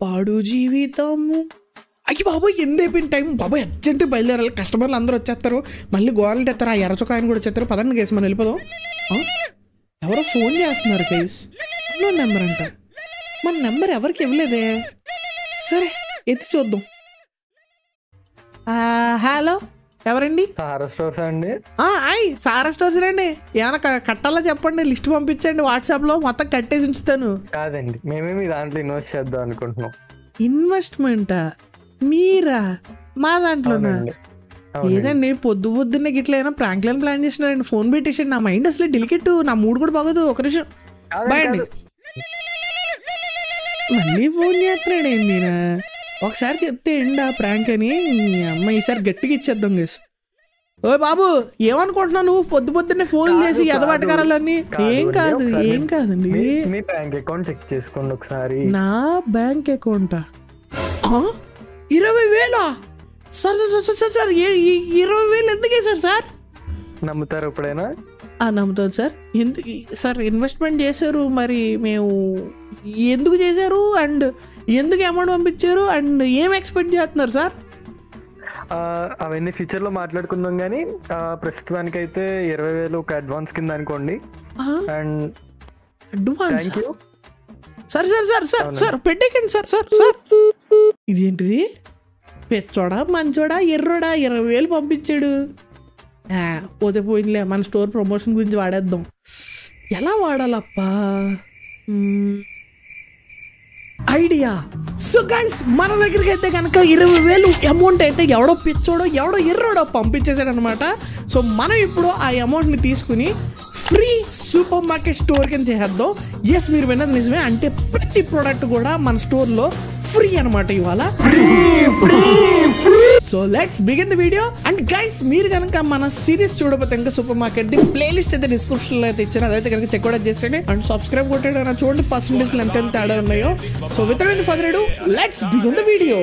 పాడు జీవితము అయ్యి బాబాయ్ ఎన్ని అయిపోయిన టైం బాబాయ్ అర్జెంట్ బయలుదేరాలి కస్టమర్లు అందరూ వచ్చేస్తారు మళ్ళీ గోరలు తెస్తారు ఆ ఎర్రచొక్కాయని కూడా వచ్చేస్తారు పదండి కేసు మనం వెళ్ళిపోదాం ఆ? ఎవరో ఫోన్ చేస్తున్నారు కేస్ అన్నోన్ నెంబర్ అంట మన నెంబర్ ఎవరికి ఇవ్వలేదే సరే ఎత్తి చూద్దాం ఆ, హలో ఎవరండి సారా స్టోర్స్ అండి ఆ, ఆయ్ సారా స్టోర్స్ రండి ఏమైనా క- కట్టాలా చెప్పండి లిస్ట్ పంపించండి వాట్సాప్లో మొత్తం కట్టేసి ఉంచుతాను కాదండి మేమే మీ దాంట్లో ఇన్వెస్ట్ చేద్దాం అనుకుంటున్నాం ఇన్వెస్ట్మెంటా మీరా మా దాంట్లోనా అవునండి. అవునండి. ఏదండి పొద్దు పొద్దున్నే గిట్ల అయినా ప్రాంక్లను ప్లాన్ చేసినారండి ఫోన్ పెట్టేసి నా మైండ్ అసలు డెలికెట్ నా మూడ్ కూడా బాగోదు ఒక నిమిషం కాదు, బాయ్ అండి కాదు. మళ్ళీ ఫోన్ చేస్తున్నాడు ఏంది ఈయన? ఒకసారి చెప్తే ఏంటి ఆ ప్రాంక్ అని ఈ అమ్మ ఈసారి గట్టిగా ఇచ్చేద్దాం గేస్ ఓ బాబు ఏమనుకుంటున్నావు నువ్వు పొద్దు పొద్దున్నే ఫోన్ కాదు, చేసి కాదు. ఎదబట్టకరాలన్నీ కాదు ఏం అండి, కాదు ఒకసారి ఏం మీ- కాదండి మీ- మీ బ్యాంక్ అకౌంట్ చెక్ చేసుకోండి ఒకసారి నా బ్యాంక్ అకౌంటా ఆ? ఇరవై వేలా sir sir sir, sir sir sir ఏ- ఈ ఇరవై వేలు ఎందుకు వేశారు సార్ నమ్ముతారు ఎప్పుడైనా ఆ, నమ్ముతాను సార్ ఎందుకు సార్ ఇన్వెస్ట్మెంట్ చేశారు మరి మేము ఎందుకు చేశారు అండ్ ఎందుకు అమౌంట్ పంపించారు అండ్ ఏం ఎక్స్పెక్ట్ చేస్తున్నారు సార్ ఆ, అవన్నీ ఫ్యూచర్ లో మాట్లాడుకుందాం కానీ ప్రస్తుతానికి అయితే ఇరవై వేలు ఒక అడ్వాన్స్ కింద అనుకోండి and advance thank you sir sir sir sir sir పెట్టేకండి సార్ సార్ సార్ ఇదేంటిది పెచ్చోడా మంచోడా ఎర్రోడా ఇరవై వేలు పంపించాడు ఆ, పోతే పోయిందిలే మన స్టోర్ ప్రమోషన్ గురించి వాడేద్దాం ఎలా వాడాలప్పా మ్మ్. ఐడియా సో గైస్ మన దగ్గరికి అయితే కనుక ఇరవై వేలు అమౌంట్ అయితే ఎవడో పిచ్చోడో ఎవడో ఎర్రోడో పంపించేసాడు అనమాట సో మనం ఇప్పుడు ఆ అమౌంట్ని తీసుకుని ఫ్రీ సూపర్ మార్కెట్ స్టోర్ కింద చేసేద్దాం ఎస్ మీరు విన్నది నిజమే అంటే ప్రతి ప్రోడక్ట్ కూడా మన స్టోర్లో ఫ్రీ అనమాట ఇవాళ so let's begin the video and guys మీరు కనుక మన సిరీస్ చూడబోతే ఇంకా సూపర్ మార్కెట్ ది ప్లేలిస్ట్ అయితే డిస్క్రిప్షన్ లో అయితే ఇచ్చాను అదైతే కనుక చెక్ కూడా చేసేయండి అండ్ సబ్స్క్రైబ్ కొట్టండి అన్న చూడండి పర్సంటేజ్ ఎంత ఎంత తేడా ఉన్నాయో so with for let's begin the video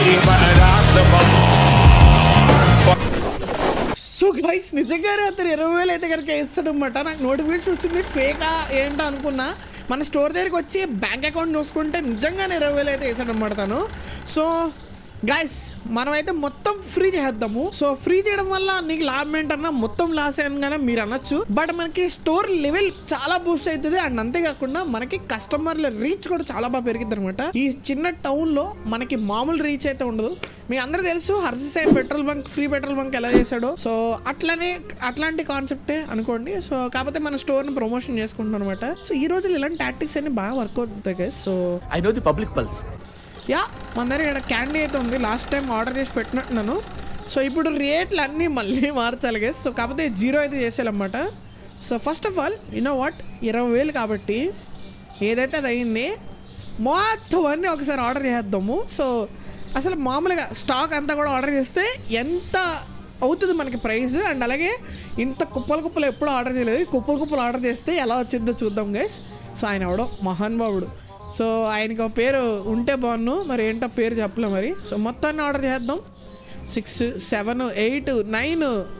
so guys నిజంగానే అతను ఇరవై వేలు అయితే కనుక వేస్తాడు అనమాట నాకు నోటిఫికేషన్ వచ్చింది ఫేకా ఏంటో అనుకున్నా మన స్టోర్ దగ్గరికి వచ్చి బ్యాంక్ అకౌంట్ చూసుకుంటే నిజంగానే ఇరవై వేలు అయితే వేసాడు అనమాట తను సో గైస్ మనమైతే మొత్తం ఫ్రీ చేద్దాము సో ఫ్రీ చేయడం వల్ల నీకు లాభం ఏంటన్నా మొత్తం లాస్ అయ్యాను మీరు అనొచ్చు బట్ మనకి స్టోర్ లెవెల్ చాలా బూస్ట్ అవుతుంది అండ్ అంతేకాకుండా మనకి కస్టమర్ల రీచ్ కూడా చాలా బాగా పెరిగింది అనమాట ఈ చిన్న టౌన్ లో మనకి మామూలు రీచ్ అయితే ఉండదు మీకు అందరూ తెలుసు హర్సిసై petrol bunk free petrol bunk ఎలా చేశాడో సో అట్లనే అట్లాంటి కాన్సెప్టే అనుకోండి సో కాకపోతే మన స్టోర్ ని ప్రమోషన్ చేసుకుంటున్నాం అనమాట సో ఈ రోజులు ఇలాంటి టాక్టిక్స్ అన్ని బాగా వర్క్ అవుతాయి guys. So I know the public pulse. యా మన దగ్గర ఇక్కడ క్యాండీ అయితే ఉంది లాస్ట్ టైం ఆర్డర్ చేసి పెట్టినట్టున్నాను సో ఇప్పుడు రేట్లు అన్నీ మళ్ళీ మార్చాలి గేస్ సో కాకపోతే జీరో అయితే చేసేయాలన్నమాట so first of all you know what ఇరవై వేలు కాబట్టి ఏదైతే అది అయింది మొత్తం అన్నీ ఒకసారి ఆర్డర్ చేద్దాము సో అసలు మామూలుగా స్టాక్ అంతా కూడా ఆర్డర్ చేస్తే ఎంత అవుతుంది మనకి ప్రైస్ అండ్ అలాగే ఇంత కుప్పలు కుప్పలు ఎప్పుడు ఆర్డర్ చేయలేదు ఈ కుప్పలు కుప్పలు ఆర్డర్ చేస్తే ఎలా వచ్చిందో చూద్దాం గైస్ సో ఆయన ఎవడో మహానుభావుడు సో ఆయనకి ఒక పేరు ఉంటే బాగున్ను మరి ఏంటో పేరు చెప్పలే మరి సో మొత్తాన్ని ఆర్డర్ చేద్దాం six seven eight nine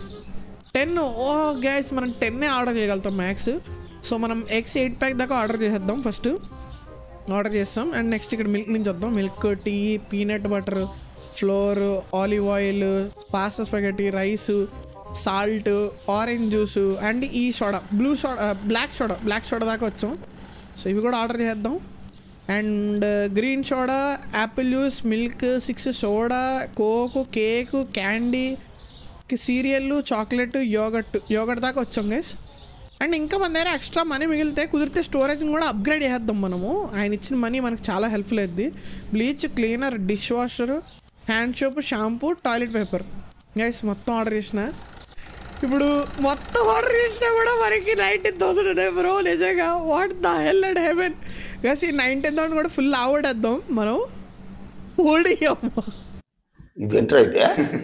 ten oh guys మనం టెన్నే ఆర్డర్ చేయగలుగుతాం మ్యాక్స్ సో మనం ఎక్స్ ఎయిట్ ప్యాక్ దాకా ఆర్డర్ చేసేద్దాం ఫస్ట్ ఆర్డర్ చేస్తాం అండ్ నెక్స్ట్ ఇక్కడ మిల్క్ నుంచి వద్దాం milk tea peanut butter flour olive oil pasta spaghetti rice salt orange juice and ఈ soda blue soda black soda black soda దాకా వచ్చాం సో ఇవి కూడా ఆర్డర్ చేద్దాం and green soda apple juice milk six soda coke cake candy cereal chocolate yogurt yogurt దాకా వచ్చాం guys and ఇంకా మన దగ్గర ఎక్స్ట్రా మనీ మిగిలితే కుదిరితే స్టోరేజ్ని కూడా అప్గ్రేడ్ చేద్దాం మనము ఆయన ఇచ్చిన మనీ మనకు చాలా హెల్ప్ఫుల్ అయింది bleach cleaner dishwasher hand soap shampoo toilet paper guys మొత్తం ఆర్డర్ చేసిన ఇప్పుడు మొత్తం ఆర్డర్ చేసినా కూడా మనకి నైన్టీన్ థౌసండ్ ఉన్నాయి బ్రో నిజంగా what the hell and heaven guys ఈ నైన్టీన్ థౌసండ్ కూడా ఫుల్ ఆవడేద్దాం మనం ఓడి అమ్మ ఇదేంట్రా అయితే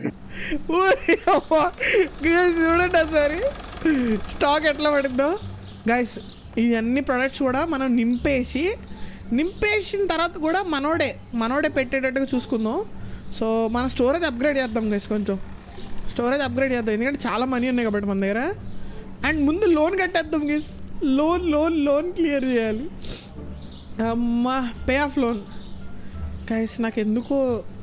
ఓడి అమ్మ గైస్ చూడండి ఒకసారి స్టాక్ ఎట్లా పడిందో గైస్ ఇవన్నీ ప్రొడక్ట్స్ కూడా మనం నింపేసి నింపేసిన తర్వాత కూడా మనోడే మనోడే పెట్టేటట్టుగా చూసుకుందాం సో మన స్టోరేజ్ అప్గ్రేడ్ చేద్దాం గైస్ కొంచెం స్టోరేజ్ అప్గ్రేడ్ చేద్దాం ఎందుకంటే చాలా మనీ ఉన్నాయి కాబట్టి మన దగ్గర అండ్ ముందు లోన్ కట్టేద్దాం guys loan loan loan clear చేయాలి అమ్మా పే ఆఫ్ లోన్ గైస్ నాకు ఎందుకో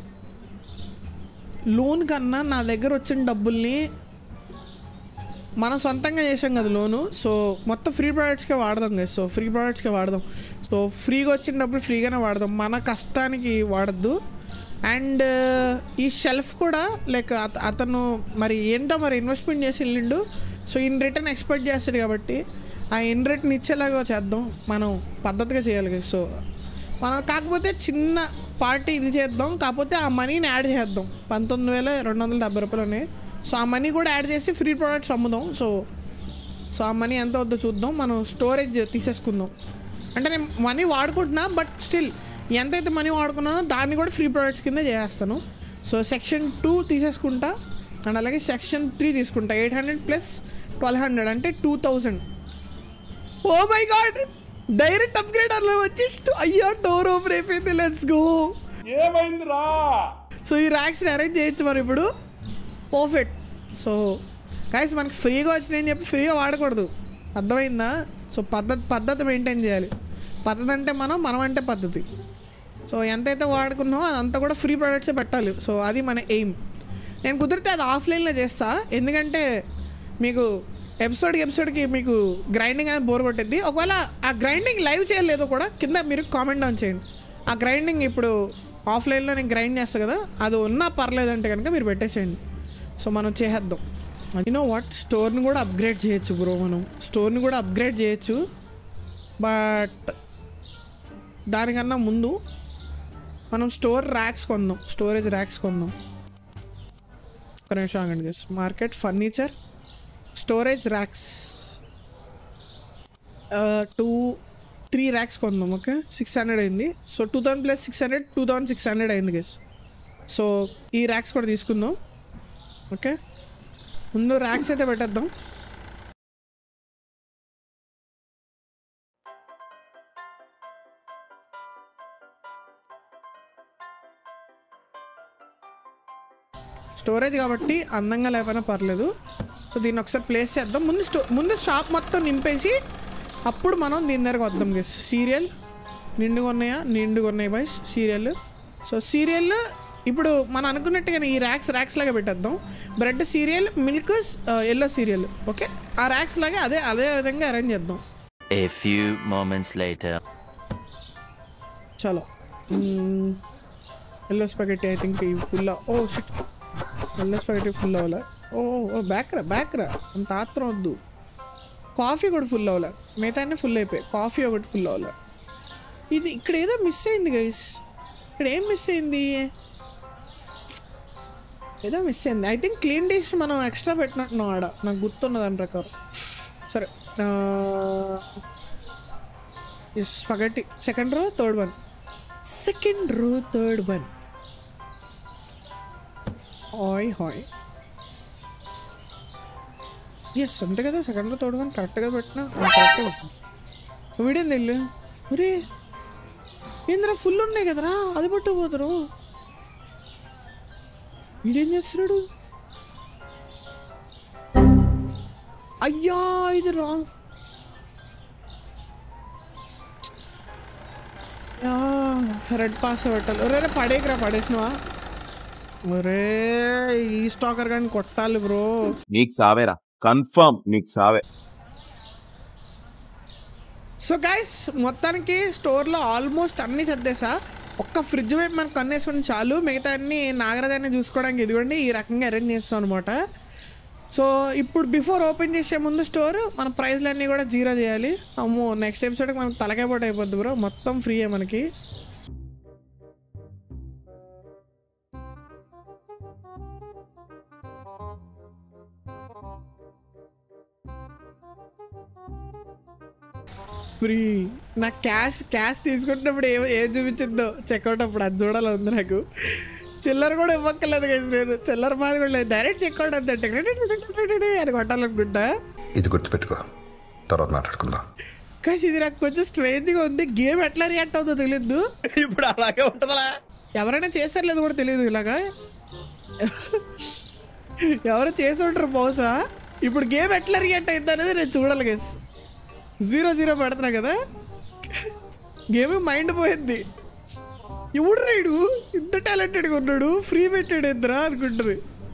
లోన్ కన్నా నా దగ్గర వచ్చిన డబ్బుల్ని మనం సొంతంగా చేసాం కదా లోను సో మొత్తం ఫ్రీ ప్రోడక్ట్స్కే వాడదాం కదా సో ఫ్రీ ప్రోడక్ట్స్కే వాడదాం సో ఫ్రీగా వచ్చిన డబ్బులు ఫ్రీగానే వాడదాం మన కష్టానికి వాడద్దు అండ్ ఈ షెల్ఫ్ కూడా లైక్ అత- అతను మరి ఏంటో మరి ఇన్వెస్ట్మెంట్ చేసి వెళ్ళిండు సో ఇన్ రిటర్న్ ఎక్స్పెక్ట్ చేస్తాడు కాబట్టి ఆ ఇన్ రిటర్న్ ఇచ్చేలాగా చేద్దాం మనం పద్ధతిగా చేయాలి కదా సో మనం కాకపోతే చిన్న పార్టీ ఇది చేద్దాం కాకపోతే ఆ మనీని యాడ్ చేద్దాం పంతొమ్మిది వేల రెండు వందల డెబ్బై రూపాయలు ఉన్నాయి సో ఆ మనీ కూడా యాడ్ చేసి ఫ్రీ ప్రోడక్ట్స్ అమ్ముదాం సో సో ఆ మనీ ఎంత వద్దో చూద్దాం మనం స్టోరేజ్ తీసేసుకుందాం అంటే నేను మనీ వాడుకుంటున్నా బట్ స్టిల్ ఎంతైతే మనీ వాడుకున్నానో దాన్ని కూడా ఫ్రీ ప్రోడక్ట్స్ కింద చేస్తాను సో సెక్షన్ టూ తీసేసుకుంటా అండ్ అలాగే సెక్షన్ త్రీ తీసుకుంటా eight hundred plus twelve hundred అంటే two thousand oh my god direct upgrade అలా వచ్చేసి అయ్యో డోర్ ఓపెన్ అయిపోయింది లెట్స్ గో ఏమైందిరా సో ఈ ర్యాక్స్ని అరేంజ్ చేయొచ్చు మరి ఇప్పుడు పర్ఫెక్ట్ సో కాయస్ మనకి ఫ్రీగా వచ్చినాయని చెప్పి ఫ్రీగా వాడకూడదు అర్థమైందా సో పద్ధతి పద్ధతి మెయింటైన్ చేయాలి పద్ధతి అంటే మనం మనం అంటే పద్ధతి సో ఎంతైతే వాడుకున్నామో అదంతా కూడా ఫ్రీ ప్రొడక్ట్సే పెట్టాలి సో అది మన ఎయిమ్ నేను కుదిరితే అది ఆఫ్లైన్లో చేస్తా ఎందుకంటే మీకు ఎపిసోడ్కి ఎపిసోడ్కి మీకు గ్రైండింగ్ అనేది బోర్ కొట్టింది ఒకవేళ ఆ గ్రైండింగ్ లైవ్ చేయలేదో కూడా కింద మీరు కామెంట్ డౌన్ చేయండి ఆ గ్రైండింగ్ ఇప్పుడు ఆఫ్లైన్లో నేను గ్రైండ్ చేస్తా కదా అది ఉన్నా పర్లేదంటే కనుక మీరు పెట్టేసేయండి సో మనం చేసేద్దాం యూనో వాట్ స్టోర్ని కూడా అప్గ్రేడ్ చేయొచ్చు బ్రో మనం స్టోర్ని కూడా అప్గ్రేడ్ చేయొచ్చు బట్ దానికన్నా ముందు మనం స్టోర్ ర్యాక్స్ కొందాం స్టోరేజ్ ర్యాక్స్ కొందాం ఒక నిమిషం ఆగండి guys market furniture storage racks two three racks కొందాం ఓకే సిక్స్ హండ్రెడ్ అయింది so two thousand plus six hundred two thousand six hundred అయింది గెస్ సో ఈ ర్యాక్స్ కూడా తీసుకుందాం ఓకే ముందు ర్యాక్స్ అయితే పెట్టేద్దాం స్టోరేజ్ కాబట్టి అందంగా లేకపోయినా పర్లేదు సో దీన్ని ఒకసారి ప్లేస్ చేద్దాం ముందు స్టో ముందు షాప్ మొత్తం నింపేసి అప్పుడు మనం దీని దగ్గరకు వద్దాం గెస్ సీరియల్ నిండుగా ఉన్నాయా నిండుగా ఉన్నాయి బాయ్స్ సీరియల్ సో సీరియల్ ఇప్పుడు మనం అనుకున్నట్టుగానే ఈ ర్యాక్స్ ర్యాక్స్ లాగా పెట్టేద్దాం bread cereal milk yellow cereal okay ఆ ర్యాక్స్ లాగా అదే అదే విధంగా అరేంజ్ చేద్దాం A few moments later. చలో yellow spaghetti I think full oh shit yellow spaghetti full అవ్వలే ఓ ఓ బ్యాక్ రా బ్యాక్ రా అంత ఆత్రం వద్దు కాఫీ కూడా ఫుల్ అవ్వలే మిగతా అన్నీ ఫుల్ అయిపోయాయి కాఫీ ఒకటి ఫుల్ అవ్వలే ఇది ఇక్కడ ఏదో మిస్ అయింది గైస్ ఇక్కడ ఏం మిస్ అయింది ఏదో మిస్ అయింది ఐ థింక్ క్లీన్ డిష్ మనం ఎక్స్ట్రా పెట్టినట్టున్నాం ఆడ నాకు గుర్తున్న దాని ప్రకారం సరే spaghetti second row third one second row third one hi hi yes అంతే కదా సెకండ్ రో థర్డ్ వన్ కరెక్ట్గా పెట్టినా కరెక్ట్గా పెట్టినా వీడేంది వెళ్ళు ఒరే ఏంద్రా ఫుల్ ఉన్నాయి కదరా అది పట్టుకుపోతారు వీడేం చేస్తున్నాడు అయ్యా ఇది రాంగ్ రెడ్ పాస్ పెట్టాలి ఒరే రే పడేకిరా పడేసినవా ఒరే ఈ స్టాకర్ కానీ కొట్టాలి బ్రో నీకు సావేరా కన్ఫర్మ్ నీకు సావే సో గైస్ మొత్తానికి స్టోర్లో ఆల్మోస్ట్ అన్నీ సర్దేసా ఒక్క ఫ్రిడ్జ్ వైపు మనకు కన్నేసుకుని చాలు మిగతా అన్ని నాగరాజాన్ని చూసుకోవడానికి ఇదిగోండి ఈ రకంగా అరేంజ్ చేస్తాం అనమాట సో ఇప్పుడు బిఫోర్ ఓపెన్ చేసే ముందు స్టోర్ మన ప్రైస్లు అన్నీ కూడా జీరో చేయాలి అమ్మో నెక్స్ట్ ఎపిసోడ్కి మనకు తలకాయ పోటీ అయిపోద్ది బ్రో మొత్తం ఫ్రీయే మనకి ఫ్రీ నా క్యాష్ క్యాష్ తీసుకుంటున్నప్పుడు ఏ ఏం చూపించిందో చెక్అవుట్ అప్పుడు అది చూడాలి ఉంది నాకు చిల్లర కూడా ఇవ్వక్కర్లేదు కదా నేను చిల్లర బాధ కూడా లేదు డైరెక్ట్ చెక్అవుట్ అంతే అని కొట్టాలనుకుంటా ఇది గుర్తుపెట్టుకో తర్వాత మాట్లాడుకుందాం కానీ ఇది నాకు కొంచెం స్ట్రేంజ్గా ఉంది గేమ్ ఎట్లా రియాక్ట్ అవుతుందో తెలియదు ఇప్పుడు అలాగే ఉంటదా ఎవరైనా చేశారు లేదు కూడా తెలియదు ఇలాగా ఎవరు చేసి ఉంటారు బహుశా ఇప్పుడు గేమ్ ఎట్లా రియాక్ట్ అవుతుంది అనేది నేను చూడాలి గెస్ జీరో జీరో పెడుతున్నా కదా గేమ్ మైండ్ పోయింది ఎవడు రైడు ఇంత టాలెంటెడ్గా ఉన్నాడు ఫ్రీ పెట్టాడు ఇద్దరా అనుకుంటుంది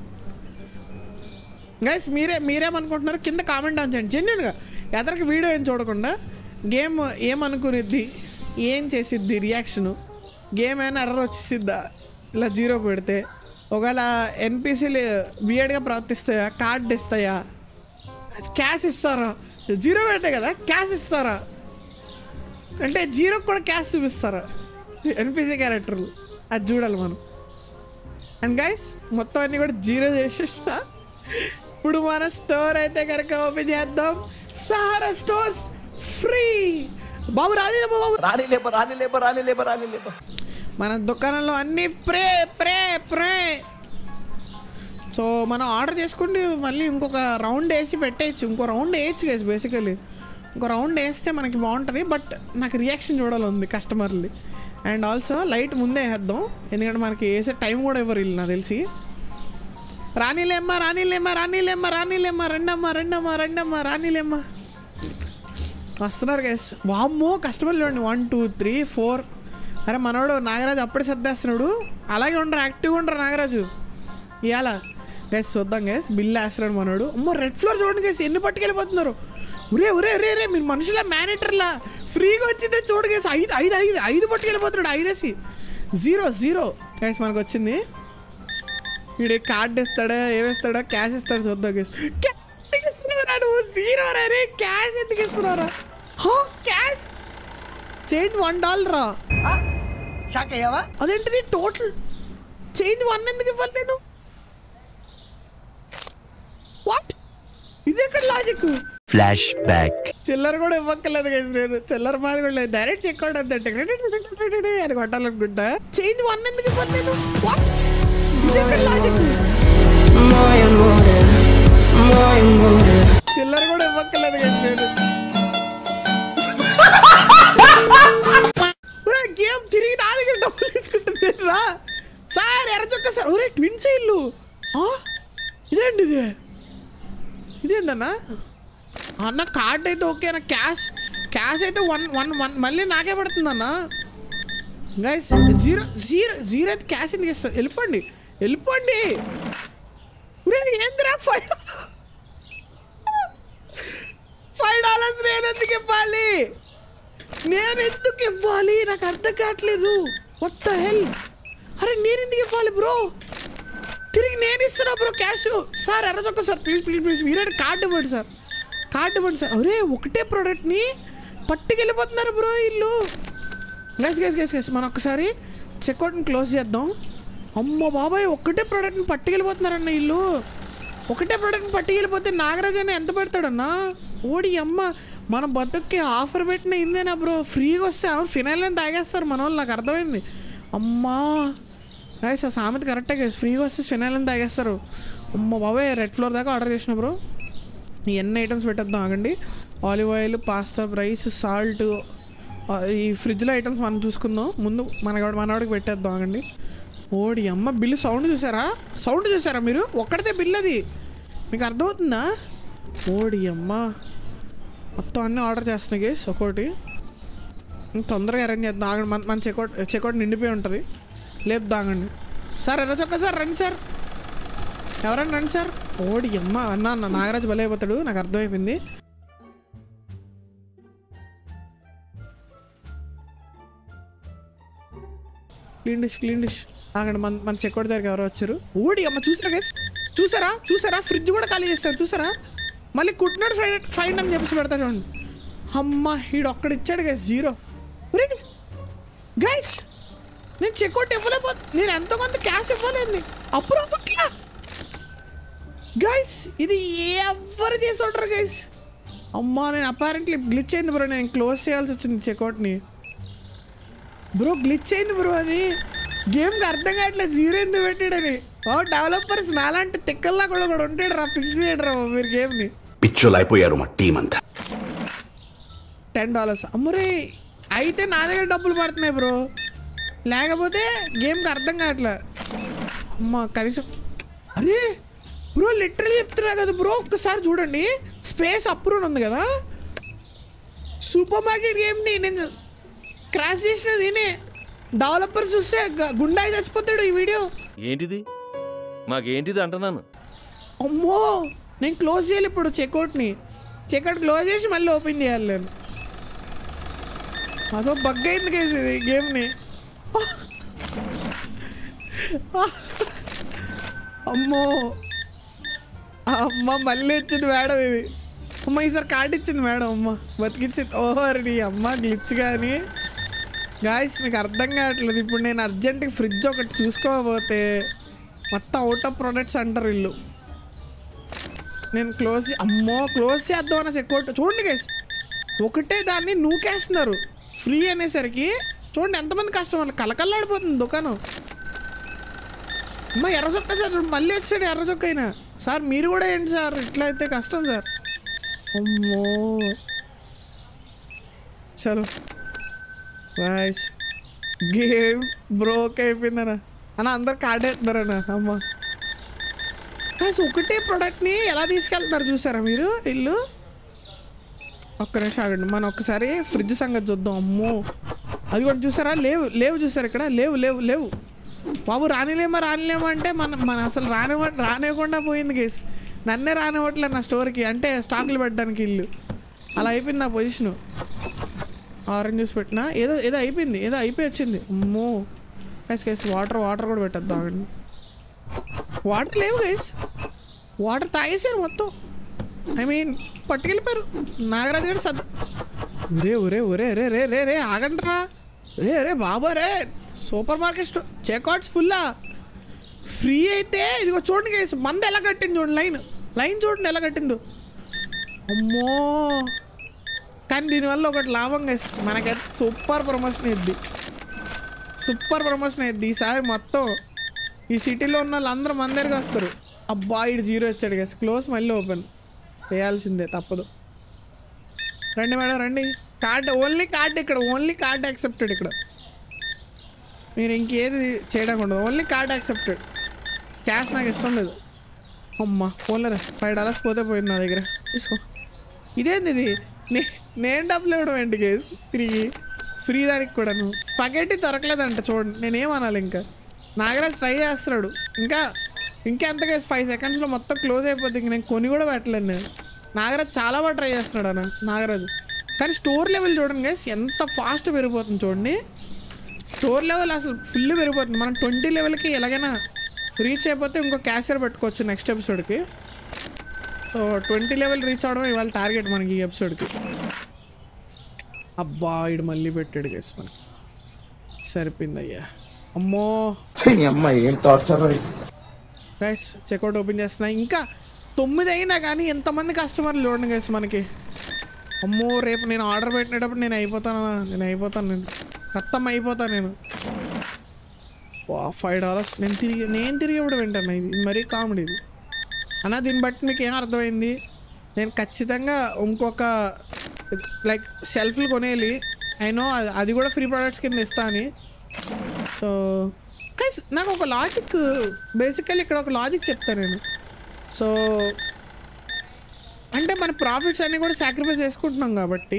గైస్ మీరే మీరేమనుకుంటున్నారు కింద కామెంట్ డౌన్ చేయండి జెన్యున్గా ఎదరికి వీడియో ఏం చూడకుండా గేమ్ ఏమనుకునిద్ది ఏం చేసిద్ది రియాక్షను గేమ్ ఏమైనా ఎర్ర వచ్చేసిద్దా ఇలా జీరో పెడితే ఒకవేళ ఎన్పిసిలు వియర్డ్గా ప్రవర్తిస్తాయా కార్డ్ ఇస్తాయా క్యాష్ ఇస్తారా జీరో పెట్టే కదా క్యాష్ ఇస్తారా అంటే జీరోకి కూడా క్యాష్ చూపిస్తారా ఎన్పిసి క్యారెక్టర్లు అది చూడాలి మనం అండ్ గైస్ మొత్తం అన్ని కూడా జీరో చేసేసిన ఇప్పుడు మన స్టోర్ అయితే కనుక ఓపెన్ చేద్దాం సహారా స్టోర్స్ ఫ్రీ బాబు రాని బాబు రాని లేబ రాని లేబ రాని లేబ రాని లేబ మన దుకాణంలో అన్ని ప్రే ప్రే ప్రే సో మనం ఆర్డర్ చేసుకుంటే మళ్ళీ ఇంకొక రౌండ్ వేసి పెట్టేయచ్చు ఇంకో రౌండ్ వేయచ్చు గైస్ బేసికలీ ఇంకో రౌండ్ వేస్తే మనకి బాగుంటుంది బట్ నాకు రియాక్షన్ చూడాలి ఉంది కస్టమర్ది అండ్ ఆల్సో లైట్ ముందే వేద్దాం ఎందుకంటే మనకి వేసే టైం కూడా ఇవ్వరు వీళ్ళు నాకు తెలిసి రానిలేమ్మా రానిలేమ్మా రానిలేమ్మా రానిలేమ్మా రెండమ్మా రెండమ్మా రెండమ్మా రానిలేమ్మా వస్తున్నారు గైస్ వామ్మో కస్టమర్లు చూడండి వన్ టూ త్రీ ఫోర్ అరే మనోడు నాగరాజు అప్పుడే సర్దేస్తున్నాడు అలాగే ఉండరు యాక్టివ్గా ఉండరు నాగరాజు ఇవాళ గైస్ చూద్దాం గైస్ బిల్ వేస్తున్నాడు మనోడు అమ్మో రెడ్ ఫ్లోర్ చూడండి గైస్ ఎన్ని పట్టుకెళ్ళిపోతున్నారు ఉరే ఉరే ఉరే రే మీరు మనుషుల మేనేటర్లా ఫ్రీగా వచ్చిందే చూడు గైస్ ఐదు ఐదు ఐదు ఐదు పట్టుకెళ్ళిపోతున్నాడు ఐదేసి జీరో జీరో గైస్ మనకు వచ్చింది వీడు కార్డ్ ఇస్తాడా ఏవేస్తాడా క్యాష్ ఇస్తాడు చూద్దాం గైస్ క్యాష్ ఎందుకు ఇస్తున్నారా నువ్వు జీరో రే క్యాష్ ఎందుకు ఇస్తున్నారా హో క్యాష్ చేంజ్ వన్ డాలరా షాక్ అయ్యావా అదేంటిది టోటల్ చేంజ్ వన్ ఎందుకు ఇవ్వాలి నేను వాట్ ఇది ఎక్కడ లాజిక్ Flashback. చిల్లర కూడా ఇవ్వక్కర్లేదు గైస్ నేను చిల్లర మాది కూడా లేదు డైరెక్ట్ చెక్ అవుట్ అంతే అని కొట్టాలనుకుంటా చేంజ్ వన్ ఎందుకు ఇవ్వాలి నేను వాట్ ఇది ఎక్కడ లాజిక్ చిల్లర కూడా ఇవ్వక్కర్లేదు గైస్ నేను ఒరే గేమ్ తిరిగి నా దగ్గర డబ్బులు తీసుకుంటుంది రా సార్ ఎర్రచొక్క సార్ ఒరే ట్విన్స్ ఇల్లు ఆ? ఇదేంటి ఇది ఇదేందన్నా అన్న కార్డ్ అయితే ఓకేనా క్యాష్ క్యాష్ అయితే వన్ వన్ వన్ మళ్ళీ నాకే పడుతుందన్న గైస్ జీరో జీరో జీరో అయితే క్యాష్ ఎందుకు ఇస్తారు వెళ్ళిపోండి వెళ్ళిపోండి ఒరే ఏందిరా ఫైవ్ ఫైవ్ డాలర్స్ నేను ఎందుకు ఇవ్వాలి నేను ఎందుకు ఇవ్వాలి నాకు అర్థం కావట్లేదు కొత్త హెల్ అరే నేను ఎందుకు ఇవ్వాలి బ్రో తిరిగి నేను ఇస్తున్నా బ్రో క్యాష్ సార్ ఎర్రచొక్క సార్ ప్లీజ్ ప్లీజ్ ప్లీజ్ మీరే కార్డు ఇవ్వండి సార్ కార్డు ఇవ్వండి సార్ అరే ఒకటే ప్రోడక్ట్ని పట్టుకెళ్ళిపోతున్నారు బ్రో ఇల్లు గైస్ గైస్ గైస్ గైస్ మనం ఒకసారి చెక్అవుట్ని క్లోజ్ చేద్దాం అమ్మ బాబాయ్ ఒక్కటే ప్రోడక్ట్ని పట్టుకెళ్ళిపోతున్నారన్న ఇల్లు ఒకటే ప్రోడక్ట్ని పట్టుకెళ్ళిపోతే నాగరాజ్ అన్న ఎంత పెడతాడన్నా ఓడి అమ్మ మన బతుక్కి ఆఫర్ పెట్టిన ఇందేనా బ్రో ఫ్రీగా వస్తే అవును ఫినాయిల్ అని తాగేస్తారు మన వాళ్ళు నాకు అర్థమైంది అమ్మా గైస్ ఆ సామెత కరెక్టే గైస్ ఫ్రీగా వస్తే ఫినాయిల్ అని తాగేస్తారు అమ్మ బాబాయ్ రెడ్ ఫ్లోర్ దాకా ఆర్డర్ చేసిన బ్రో ఈ ఎన్ని ఐటమ్స్ పెట్టేద్దాం ఆగండి olive oil pasta rice salt ఈ ఫ్రిడ్జ్లో ఐటమ్స్ మనం చూసుకుందాం ముందు మన మనవాడికి పెట్టేద్దాం ఆగండి ఓడి అమ్మ బిల్లు సౌండ్ చూసారా సౌండ్ చూసారా మీరు ఒక్కడితే బిల్ అది మీకు అర్థమవుతుందా ఓడి అమ్మ మొత్తం అన్నీ ఆర్డర్ చేస్తున్నాయి గేస్ ఒక్కోటి ఇంక తొందరగా అరేంజ్ చేద్దాం ఆగండి మన మన చెక్అవుట్ చెక్అవుట్ నిండిపోయి ఉంటుంది లేపుదా ఆగండి సార్ ఎర్ర చొక్క సార్ రండి సార్ ఎవరన్నా రండి సార్ ఓడి అమ్మ అన్న అన్న నాగరాజు బలైపోతాడు నాకు అర్థమైపోయింది క్లీన్ డిష్ క్లీన్ డిష్ ఆగండి మన మన చెక్అవుట్ దగ్గరికి ఎవరో వచ్చారు ఓడి అమ్మ చూసారా గైస్ చూసారా చూసారా ఫ్రిడ్జ్ కూడా ఖాళీ చేస్తారు చూసారా మళ్ళీ కుట్టినాడు ఫైన్ ఫైన్ అని చెప్పేసి పెడతా చూడండి అమ్మ ఈడు ఒక్కడ ఇచ్చాడు గైస్ జీరో గైస్ నేను చెక్అవుట్ ఇవ్వలేకపో నేను ఎంతో కొంత క్యాష్ ఇవ్వలేండి అప్పుడు అవ్వట్లా గైస్ ఇది ఎవరు చేసి ఉంటారు గైస్ అమ్మా నేను అపారెంట్లీ గ్లిచ్ అయింది బ్రో నేను క్లోజ్ చేయాల్సి వచ్చింది చెక్అవుట్ని బ్రో గ్లిచ్ అయింది బ్రో అది గేమ్కి అర్థం కావట్లేదు జీరో ఎందుకు పెట్టాడని ఓ డెవలపర్స్ నాలాంటి తిక్కల్లా కూడా కూడా ఉంటాడు రా ఫిక్స్ చేయడు రా మీరు గేమ్ని పిచ్చోలు అయిపోయారు మా టీం అంతా టెన్ డాలర్స్ అమ్మరే అయితే నా దగ్గర డబ్బులు పడుతున్నాయి బ్రో లేకపోతే గేమ్కి అర్థం కావట్లే అమ్మ కనీసం అరే బ్రో లిటరలీ చెప్తున్నా కదా బ్రో ఒక్కసారి చూడండి స్పేస్ అప్రూవ్ ఉంది కదా సూపర్ మార్కెట్ గేమ్ని నేను క్రాష్ చేసిన నేనే డెవలపర్స్ చూస్తే గ- గుండాయి చచ్చిపోతాడు ఈ వీడియో ఏంటిది మాకేంటిది అంటున్నాను అమ్మో నేను క్లోజ్ చేయాలి ఇప్పుడు చెక్అవుట్ని చెక్అవుట్ క్లోజ్ చేసి మళ్ళీ ఓపెన్ చేయాలి నేను అదో బగ్ అయింది కేసు ఇది గేమ్ని అమ్మో అమ్మ మళ్ళీ ఇచ్చింది మేడం ఇది అమ్మ ఈసారి కార్డు ఇచ్చింది మేడం అమ్మ బతికిచ్చింది ఓహర్ నీ అమ్మ గ్లిచ్ కానీ గాయస్ మీకు అర్థం కావట్లేదు ఇప్పుడు నేను అర్జెంట్గా ఫ్రిడ్జ్ ఒకటి చూసుకోకపోతే మొత్తం అవుట్ ఆఫ్ ప్రొడక్ట్స్ అంటారు వీళ్ళు నేను క్లోజ్ అమ్మో క్లోజ్ చేద్దాం అన్న చెక్కోట్ చూడండి గైస్ ఒకటే దాన్ని నూకేస్తున్నారు ఫ్రీ అనేసరికి చూడండి ఎంతమంది కస్టమర్లు కలకల్లాడిపోతుంది దుకాణం అమ్మ ఎర్ర చొక్క సార్ మళ్ళీ వచ్చాడు ఎర్ర చొక్క అయినా సార్ మీరు కూడా ఏంటి సార్ ఇట్లా అయితే కష్టం సార్ అమ్మో చలో వాయిస్ గేమ్ బ్రోక్ అయిపోయిందన్న అన్న అందరు కార్డ్ వేస్తున్నారన్న అమ్మ గాయ్స్, ఒకటే ప్రోడక్ట్ని ఎలా తీసుకెళ్తున్నారు చూసారా మీరు ఇల్లు ఒక్క నిమిషం ఆగండి మనం ఒక్కసారి ఫ్రిడ్జ్ సంగతి చూద్దాం అమ్మో అది కూడా చూసారా లేవు లేవు చూసారు ఇక్కడ లేవు లేవు లేవు బాబు రానిలేమా రానిలేమా అంటే మన మన అసలు రానివ్వ రానివ్వకుండా పోయింది కేసు నన్నే రానివ్వట్లేదు నా స్టోర్కి అంటే స్టాక్లు పెట్టడానికి ఇల్లు అలా అయిపోయింది నా పొజిషను ఆరెంజ్ జ్యూస్ పెట్టినా ఏదో ఏదో అయిపోయింది ఏదో అయిపోయి వచ్చింది అమ్మో కేసు కేసు వాటర్ వాటర్ కూడా పెట్టేద్దాం ఆగండి వాటర్ లేవు గైస్ వాటర్ తాగేసారు మొత్తం ఐ మీన్ పట్టుకెళ్ళిపోయారు నాగరాజు గారు సద్ ఒరే ఒరే ఒరే రే రే రే రే ఆగండ్రా రే రే బాబా రే సూపర్ మార్కెట్ స్టో చెక్అవుట్స్ ఫుల్లా ఫ్రీ అయితే ఇదిగో చూడండి గైస్ మంద ఎలా కట్టింది చూడండి లైన్ లైన్ చూడండి ఎలా కట్టిందో అమ్మో కానీ దీనివల్ల ఒకటి లాభం గైస్ మనకైతే సూపర్ ప్రమోషన్ ఇద్ది సూపర్ ప్రమోషన్ అయ్యింది ఈసారి మొత్తం ఈ సిటీలో ఉన్న వాళ్ళందరూ మన దగ్గరికి వస్తారు అబ్బా ఇటు జీరో వచ్చాడు గెస్ క్లోజ్ మళ్ళీ ఓపెన్ చేయాల్సిందే తప్పదు రండి మేడం రండి కార్డ్ ఓన్లీ కార్డ్ ఇక్కడ ఓన్లీ కార్డ్ యాక్సెప్టెడ్ ఇక్కడ మీరు ఇంకేది చేయడానికి ఉండదు ఓన్లీ కార్డ్ యాక్సెప్టెడ్ క్యాష్ నాకు ఇష్టం లేదు అమ్మా పోలేరా ఫైవ్ డాలర్స్ పోతే పోయింది నా దగ్గర తీసుకో ఇదేంది ఇది నే- నేను డబ్బులు ఇవ్వడం ఏంటి గేస్ తిరిగి ఫ్రీ దానికి కూడాను స్పగేటీ దొరకలేదంట చూడండి నేనేమనాలి ఇంకా నాగరాజ్ ట్రై చేస్తున్నాడు ఇంకా ఇంకా ఎంత గేస్ ఫైవ్ సెకండ్స్లో మొత్తం క్లోజ్ అయిపోద్ది ఇంక నేను కొని కూడా పెట్టలేను నేను నాగరాజ్ చాలా బాగా ట్రై చేస్తున్నాడు అన్న నాగరాజు కానీ స్టోర్ లెవెల్ చూడండి గేస్ ఎంత ఫాస్ట్ పెరిగిపోతుంది చూడండి స్టోర్ లెవెల్ అసలు ఫుల్ పెరిగిపోతుంది మనం ట్వంటీ లెవెల్కి ఎలాగైనా రీచ్ అయిపోతే ఇంకో క్యాషియర్ పెట్టుకోవచ్చు నెక్స్ట్ ఎపిసోడ్కి సో ట్వంటీ లెవెల్ రీచ్ అవడం ఇవాళ టార్గెట్ మనకి ఈ ఎపిసోడ్కి అబ్బా ఇడు మళ్ళీ పెట్టాడు గైస్ మనకి సరిపోయింది అయ్యా అమ్మో గైస్ చెక్అవుట్ ఓపెన్ చేస్తున్నా ఇంకా తొమ్మిది అయినా కానీ ఎంతమంది కస్టమర్లు చూడండి గైస్ మనకి అమ్మో రేపు నేను ఆర్డర్ పెట్టినప్పుడు నేను అయిపోతాను నేను అయిపోతాను నేను మొత్తం అయిపోతాను నేను వా ఫైవ్ డాలర్స్ నేను తిరిగి నేను తిరిగి ఇప్పుడు వింటాను ఇది ఇది మరీ కామెడీ ఇది అన్న దీన్ని బట్టి మీకు ఏం అర్థమైంది నేను ఖచ్చితంగా ఇంకొక లైక్ షెల్ఫ్లు కొనేయాలి అయినో అది కూడా ఫ్రీ ప్రొడక్ట్స్ కింద ఇస్తా అని సో కైస్ నాకు ఒక లాజిక్ బేసికల్లీ ఇక్కడ ఒక లాజిక్ చెప్తాను నేను సో అంటే మన ప్రాఫిట్స్ అన్నీ కూడా సాక్రిఫైస్ చేసుకుంటున్నాం కాబట్టి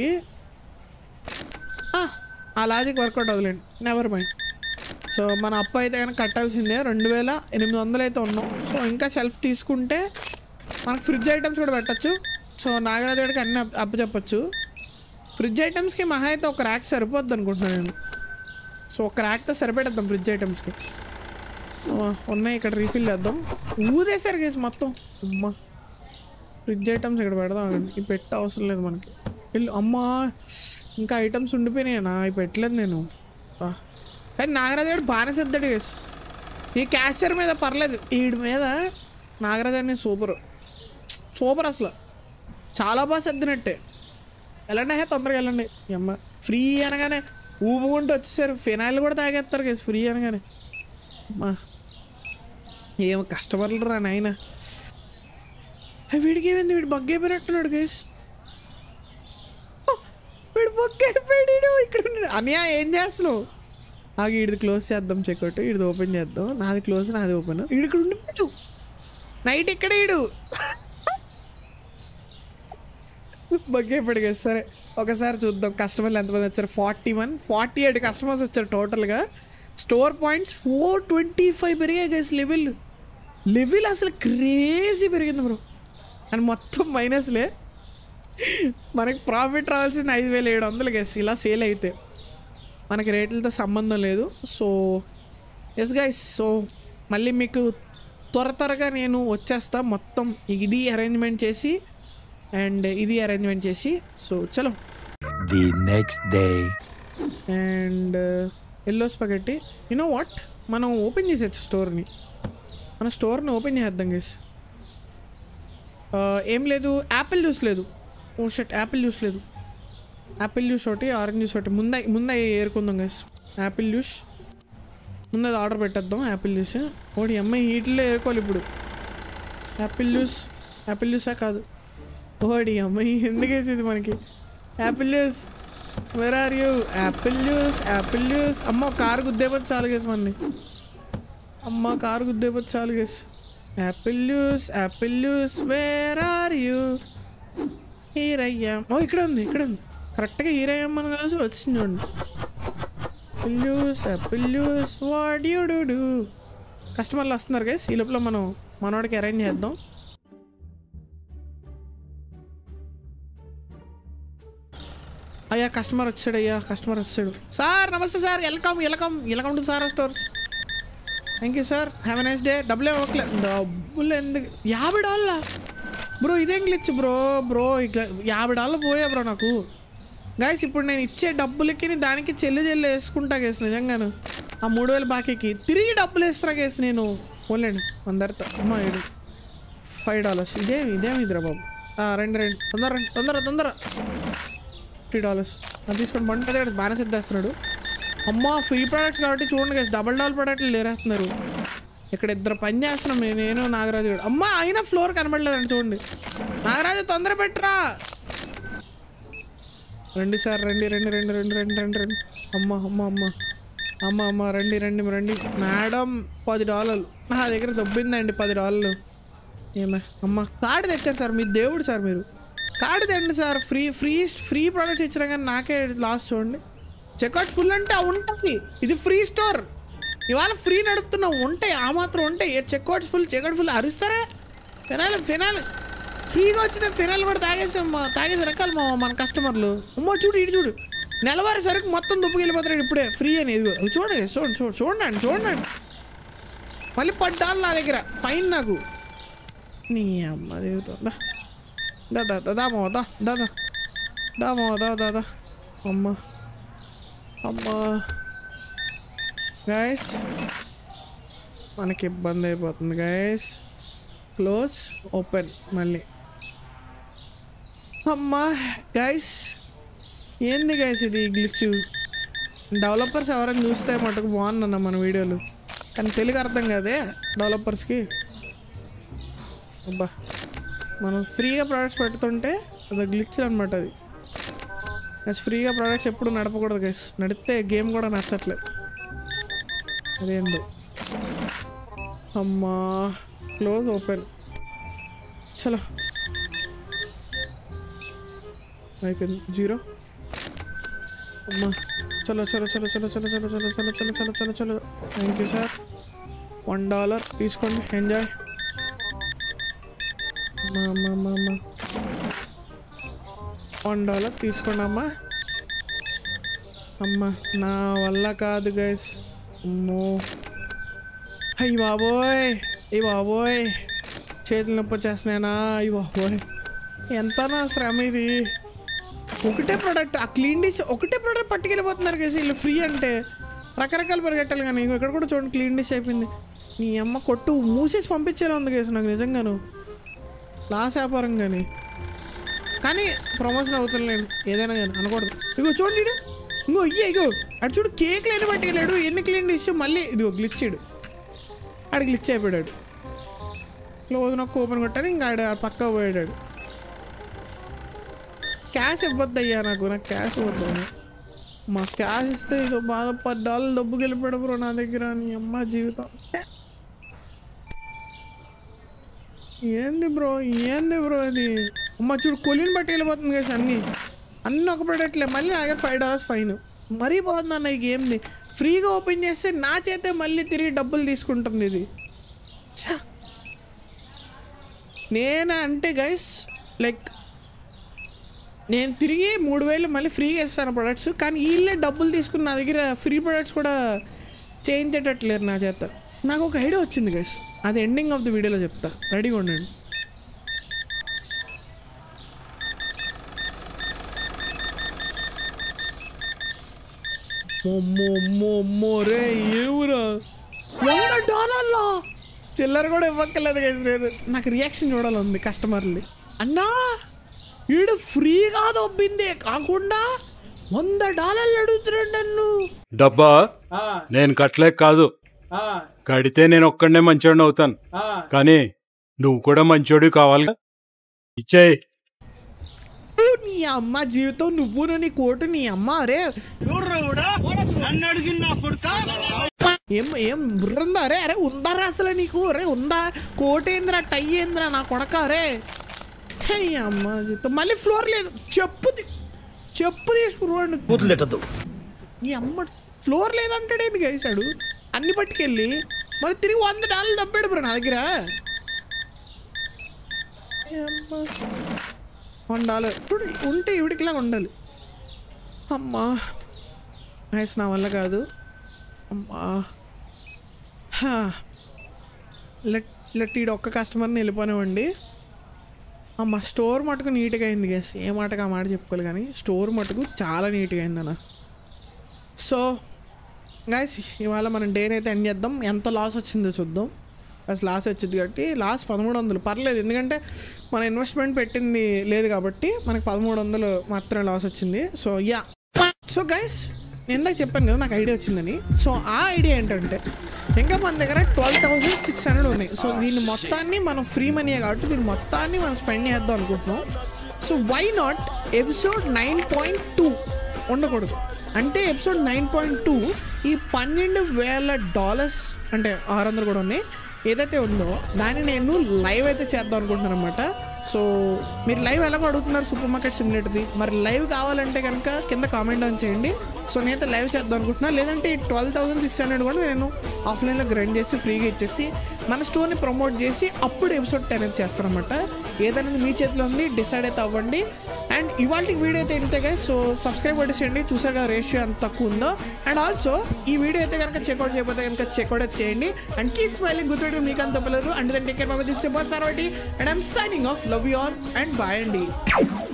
ఆ, ఆ లాజిక్ వర్కౌట్ అవ్వలేండి నెవర్ మైండ్ సో మన అప్పు అయితే కనుక కట్టాల్సిందే రెండు వేల ఎనిమిది వందలు అయితే ఉన్నాం సో ఇంకా సెల్ఫ్ తీసుకుంటే మనకు ఫ్రిడ్జ్ ఐటమ్స్ కూడా పెట్టచ్చు సో నాగరాజు గారికి అన్ని అప్ అప్పు చెప్పచ్చు ఫ్రిడ్జ్ ఐటమ్స్కి మహా అయితే ఒక ర్యాక్ సరిపోద్ది అనుకుంటున్నాను నేను సో ఒక ర్యాక్తో సరిపెట్టేద్దాం ఫ్రిడ్జ్ ఐటమ్స్కి అమ్మా, ఉన్నాయి ఇక్కడ రీఫిల్ చేద్దాం ఊదేశారు కేసు మొత్తం అమ్మా ఫ్రిడ్జ్ ఐటమ్స్ ఇక్కడ పెడదాం ఆగండి. ఇవి పెట్ట అవసరం లేదు మనకి వెళ్ళు అమ్మా ఇంకా ఐటమ్స్ ఉండిపోయినాయనా ఇవి పెట్టలేదు నేను ఆ. కానీ నాగరాజు గారు బాగానే సర్దాడు కేసు ఈ క్యాషియర్ మీద పర్లేదు వీడి మీద నాగరాజు అనే సూపర్ సూపర్ అసలు చాలా బాగా సర్దినట్టే వెళ్ళండి హే తొందరగా వెళ్ళండి ఈ అమ్మ ఫ్రీ అనగానే ఊపుకుంటూ వచ్చేసారు ఫినాయిల్ కూడా తాగేస్తారు కేసు ఫ్రీ అనగానే అమ్మా ఏం కస్టమర్లు రా నాయన ఆ, వీడికి ఏమైంది వీడు బగ్ అయిపోయినట్టున్నాడు కేస్ వీడు బగ్ అయిపోయాడు ఈడు. ఇక్కడ ఉన్నాడు. అన్నయ్య ఏం చేస్తున్నావు ఆగి ఈడిది క్లోజ్ చేద్దాం చెక్అవుట్ ఈడిది ఓపెన్ చేద్దాం నాది క్లోజ్ నాది ఓపెన్ ఈడు ఇక్కడ ఉండిపోయాడు నైట్ ఇక్కడ ఈడు బగ్ అయిపోయాడు కదా సరే ఒకసారి చూద్దాం కస్టమర్లు ఎంతమంది వచ్చారు forty one forty eight customers వచ్చారు టోటల్గా store points four twenty five పెరిగాయి గైస్ లెవెల్ లెవెల్ అసలు క్రేజీ పెరిగింది బ్రో అండ్ మొత్తం మైనస్లే మనకి ప్రాఫిట్ రావాల్సింది ఐదు వేల ఏడు వందలు గైస్ ఇలా సేల్ అయితే మనకి రేట్లతో సంబంధం లేదు సో ఎస్ గైస్ సో మళ్ళీ మీకు త్వర త్వరగా నేను వచ్చేస్తా మొత్తం ఇది అరేంజ్మెంట్ చేసి అండ్ ఇది అరేంజ్మెంట్ చేసి సో చలో The next day. And yellow spaghetti you know what మనం ఓపెన్ చేసేచ్చు స్టోర్ని మన స్టోర్ని ఓపెన్ చేద్దాం గేస్ ఏం లేదు యాపిల్ జ్యూస్ లేదు ఓ షట్ యాపిల్ జ్యూస్ లేదు యాపిల్ జ్యూస్ ఒకటి ఆరెంజ్ జ్యూస్ ఒకటి ముందే ముందే ఏరుకుందాం గైస్ యాపిల్ జ్యూస్ ముందు అది ఆర్డర్ పెట్టేద్దాం యాపిల్ జ్యూస్ ఒకటి అమ్మాయి హీట్లో ఏరుకోవాలి ఇప్పుడు యాపిల్ జ్యూస్ యాపిల్ జ్యూసా కాదు ఓడి అమ్మాయి ఎందుకు వేసేది మనకి apple juice where are you apple juice apple juice అమ్మ కారు గుద్దేపోతే చాలు గేస్ మనని అమ్మ కారు గుద్దేపోతే చాలు guys apple juice apple juice where are you హీరయ్యా ఓ ఇక్కడ ఉంది ఇక్కడ ఉంది కరెక్ట్గా హీరయ్యా మన కలిసి వచ్చింది చూడండి apple juice apple juice what you do do కస్టమర్లు వస్తున్నారు గైస్ ఈ లోపల మనం మనోడికి అరేంజ్ చేద్దాం అయ్యా కస్టమర్ వచ్చాడు అయ్యా కస్టమర్ వచ్చాడు సార్ నమస్తే sir welcome welcome welcome to Sara stores thank you sir have a nice day డబ్బులు ఇవ్వట్లే డబ్బులు ఎందుకు యాభై డాల్ల బ్రో ఇదేం గ్లిచ్ బ్రో బ్రో ఇట్లా యాభై డాలర్ పోయా బ్రో నాకు గాయస్ ఇప్పుడు నేను ఇచ్చే డబ్బులకి దానికి చెల్లి చెల్లి వేసుకుంటా గేస్ నిజంగాను ఆ మూడు వేలు బాకీకి తిరిగి డబ్బులు వేస్తున్నా గేస్ నేను పోలేండి అందరితో అమ్మా ఏడు ఫైవ్ డాలర్స్ ఇదేమి ఇదేమి ఇదిరా బాబు ఆ, రండి రండి తొందర రండి తొందర తొందర ఫిఫ్టీ డాలర్స్ అది తీసుకొని బండి అదే బాగానే సిద్ధేస్తున్నాడు అమ్మా ఫ్రీ ప్రోడక్ట్స్ కాబట్టి చూడండి guys, డబల్ డబల్ ప్రోడక్ట్లు లేరేస్తున్నారు ఇక్కడ ఇద్దరు పని చేస్తున్నాం నేను నేను నాగరాజు గారు అమ్మా అయినా ఫ్లోర్ కనబడలేదండి చూడండి నాగరాజు తొందర పెట్టరా రండి సార్ రండి రండి రండి రండి రండి రండి రండి అమ్మ అమ్మ అమ్మ అమ్మ అమ్మ రండి రండి రండి మేడం పది డాలర్లు నా దగ్గర దొబ్బిందండి పది డాలర్లు ఏమే అమ్మ కార్డు తెచ్చారు సార్ మీ దేవుడు సార్ మీరు కార్డు తెండి sir free free free products ఇచ్చినా కానీ నాకే లాస్ట్ చూడండి చెక్అవుట్ ఫుల్ అంటే ఉంటుంది ఇది ఫ్రీ స్టోర్ ఇవాళ ఫ్రీ నడుపుతున్నా ఉంటాయి ఆ మాత్రం ఉంటాయి చెక్అవుట్ ఫుల్ చెక్అవుట్ ఫుల్ అరుస్తారా ఫినాల్ ఫినాల్ ఫ్రీగా వచ్చిన ఫినాల్ కూడా తాగేసాం మా- తాగేసి రకాలు మా మన కస్టమర్లు అమ్మో చూడు ఇటు చూడు నెలవారి సరుకు మొత్తం దుప్పుకెళ్ళిపోతాడు ఇప్పుడే ఫ్రీ అని ఇదిగో ఇవి చూడండి చూడండి చూడండి చూడండి చూడండి మళ్ళీ పడ్డాలు నా దగ్గర ఫైన్ నాకు నీ అమ్మ దేవుతో దా దా దా దా దా మావ దా దా దా దా మావ దా దా దా అమ్మ అమ్మ గాయస్ మనకి ఇబ్బంది అయిపోతుంది గాయస్ క్లోజ్ ఓపెన్ మళ్ళీ అమ్మా గైస్ ఏంది గైస్ ఇది గ్లిచ్ డెవలపర్స్ ఎవరైనా చూస్తే మటుకు బాగుందన్న మన వీడియోలు కానీ తెలుగు అర్థం కాదే డెవలపర్స్కి అబ్బా మనం ఫ్రీగా ప్రోడక్ట్స్ పెడుతుంటే అది గ్లిచ్ అనమాట అది గైస్ ఫ్రీగా ప్రోడక్ట్స్ ఎప్పుడు నడపకూడదు గైస్ నడిస్తే గేమ్ కూడా నచ్చట్లేదు అదేందో అమ్మా క్లోజ్ ఓపెన్ చలో అయిపోయింది జీరో అమ్మా చలో చలో చలో చలో చలో చలో చలో చలో చలో చలో చలో చలో thank you sir one dollar తీసుకోండి ఎంజాయ్ అమ్మా అమ్మా అమ్మా అమ్మా వన్ డాలర్ తీసుకోండి అమ్మా అమ్మా నా వల్ల కాదు గైస్ అమ్మో అయ్యి బాబోయ్ అయ్యి బాబోయ్ చేతులు నొప్పి వచ్చేస్తున్నాయనా అయ్యి బాబోయ్ ఎంత నా శ్రమ ఇది ఒకటే ప్రోడక్ట్ ఆ క్లీన్ డిష్ ఒకటే ప్రోడక్ట్ పట్టుకెళ్ళిపోతున్నారు కదా వీళ్ళు ఫ్రీ అంటే రకరకాలు పరిగెట్టాలి కానీ ఇంకో ఇక్కడ కూడా చూడండి క్లీన్ డిష్ అయిపోయింది నీ అమ్మ కొట్టు మూసేసి పంపించేలా ఉంది కేసు నాకు నిజంగాను లాస్ వ్యాపారం కానీ కానీ ప్రమోషన్ అవుతున్నాను ఏదైనా కానీ అనకూడదు ఇగో చూడండి ఈడు. ఇంకో ఇయ్యే ఇగో అటు చూడు కేక్ లేని పట్టుకెళ్ళాడు ఎన్ని క్లీన్ డిష్ మళ్ళీ ఇదిగో గ్లిచ్చాడు ఆడు గ్లిచ్ అయిపోయాడు క్లోజ్ నాకు ఓపెన్ కొట్టాను ఇంకా ఆడ పక్క పోయాడు క్యాష్ ఇవ్వద్దు అయ్యా నాకు నాకు క్యాష్ ఇవ్వద్దు మా క్యాష్ ఇస్తే ఇక బాధ పది డాలర్లు డబ్బు గెలిపాడు బ్రో నా దగ్గర నీ అమ్మ జీవితం ఏంది బ్రో ఏంది బ్రో ఇది అమ్మ చూడు కొలిని బట్టి వెళ్ళిపోతుంది కదా అన్నీ అన్నీ ఒక ప్రోడక్ట్లే మళ్ళీ నా దగ్గర ఫైవ్ డాలర్స్ ఫైన్ మరీ బాగుంది అన్న ఈ గేమ్ది ఫ్రీగా ఓపెన్ చేస్తే నా చేతే మళ్ళీ తిరిగి డబ్బులు తీసుకుంటుంది ఇది ఛ! నేను అంటే గైస్ లైక్ నేను తిరిగి మూడు వేలు మళ్ళీ ఫ్రీగా ఇస్తాను ప్రొడక్ట్స్ కానీ వీళ్ళే డబ్బులు తీసుకుని నా దగ్గర ఫ్రీ ప్రొడక్ట్స్ కూడా చేయించేటట్లేరు నా చేత నాకు ఒక ఐడియా వచ్చింది గైస్ అది ఎండింగ్ ఆఫ్ ది వీడియోలో చెప్తా రెడీగా ఉండండి అమ్మో అమ్మో అమ్మో రే ఏవురా వంద డాలర్లా చిల్లర కూడా ఇవ్వక్కర్లేదు గైస్ నేను నాకు రియాక్షన్ చూడాలంది కస్టమర్లు అన్నా వీడు ఫ్రీగా దొబ్బిందే కాకుండా వంద డాలర్లు అడుగుతున్నాడు నన్ను డబ్బా నేను కట్టలేక కాదు కడితే నేను ఒక్కడనే మంచోడిని అవుతాను కానీ నువ్వు కూడా మంచోడు కావాలి ఇచ్చేయి నీ అమ్మ జీవితం నువ్వు నీ కోటు నీ అమ్మ అరే ఏం ఏం బుర్రందా అరే అరే ఉందారా అసలు నీకు అరే ఉందా కోటేంద్ర టై ఏంద్ర నా కొడక అరే హే అమ్మ జీవితం మళ్ళీ ఫ్లోర్ లేదు చెప్పు తీ- చెప్పు తీసుకురాడు బూతులు తిట్టద్దు నీ అమ్మ ఫ్లోర్ లేదంటాడేంటి గైసాడు అన్ని పట్టుకెళ్ళి మళ్ళీ తిరిగి వంద డాలర్లు తప్పాడు బ్రో నా దగ్గర ఏ అమ్మ. వన్ డాలర్ ఇప్పుడు ఉంటే ఇవిడికిలా ఉండాలి అమ్మా నైస్ నా వల్ల కాదు అమ్మా హా. లెట్ లెట్ ఈడ ఒక్క కస్టమర్ని వెళ్ళిపోనివ్వండి అమ్మ స్టోర్ మటుకు నీట్గా అయింది గెస్ ఏ మాటకు ఆ మాట చెప్పుకోవాలి కానీ స్టోర్ మటుకు చాలా నీట్గా అయింది అన్న సో గాయస్ ఇవాళ మనం డేని అయితే ఎండ్ చేద్దాం ఎంత లాస్ వచ్చిందో చూద్దాం అసలు లాస్ వచ్చింది కాబట్టి లాస్ పదమూడు వందలు పర్లేదు ఎందుకంటే మన ఇన్వెస్ట్మెంట్ పెట్టింది లేదు కాబట్టి మనకి పదమూడు వందలు మాత్రమే లాస్ వచ్చింది సో యా సో గైస్ నేను ఇందాక చెప్పాను కదా నాకు ఐడియా వచ్చిందని సో ఆ ఐడియా ఏంటంటే ఇంకా మన దగ్గర ట్వెల్వ్ థౌసండ్ సిక్స్ హండ్రెడ్ ఉన్నాయి సో దీన్ని మొత్తాన్ని మనం ఫ్రీ మనీ కాబట్టి దీన్ని మొత్తాన్ని మనం స్పెండ్ చేద్దాం అనుకుంటున్నాం so why not episode nine point two ఉండకూడదు అంటే ఎపిసోడ్ నైన్ పాయింట్ టూ ఈ పన్నెండు వేల డాలర్స్ అంటే ఆరు వందలు కూడా ఉన్నాయి ఏదైతే ఉందో దాన్ని నేను లైవ్ అయితే చేద్దాం అనుకుంటున్నాను అనమాట సో మీరు లైవ్ ఎలాగో అడుగుతున్నారు సూపర్ మార్కెట్ సిమ్యులేటర్ది మరి లైవ్ కావాలంటే కనుక కింద కామెంట్ డౌన్ చేయండి సో నేనైతే లైవ్ చేద్దాం అనుకుంటున్నా లేదంటే ఈ ట్వెల్వ్ థౌసండ్ సిక్స్ హండ్రెడ్ కూడా నేను ఆఫ్లైన్లో గ్రైండ్ చేసి ఫ్రీగా ఇచ్చేసి మన స్టోర్ని ప్రమోట్ చేసి అప్పుడు ఎపిసోడ్ టెన్ అయితే చేస్తానమాట ఏదైనా మీ చేతిలో ఉంది డిసైడ్ అయితే అవ్వండి అండ్ ఇవాళ వీడియో అయితే ఇంతే guys. సో సబ్స్క్రైబ్ కొట్టేసేయండి చూసారు కదా రేషియో ఎంత తక్కువ ఉందో అండ్ ఆల్సో ఈ వీడియో అయితే కనుక చెక్అవుట్ చేయకపోతే కనుక చెక్అవుట్ అయితే చేయండి అండ్ కీ స్మైలింగ్ గుర్తుపెట్టి మీకు అంత పిల్లలు అండ్ దెన్ టేక్ కేర్ బాబా this boss sir and I'm signing off love you all and bye అండి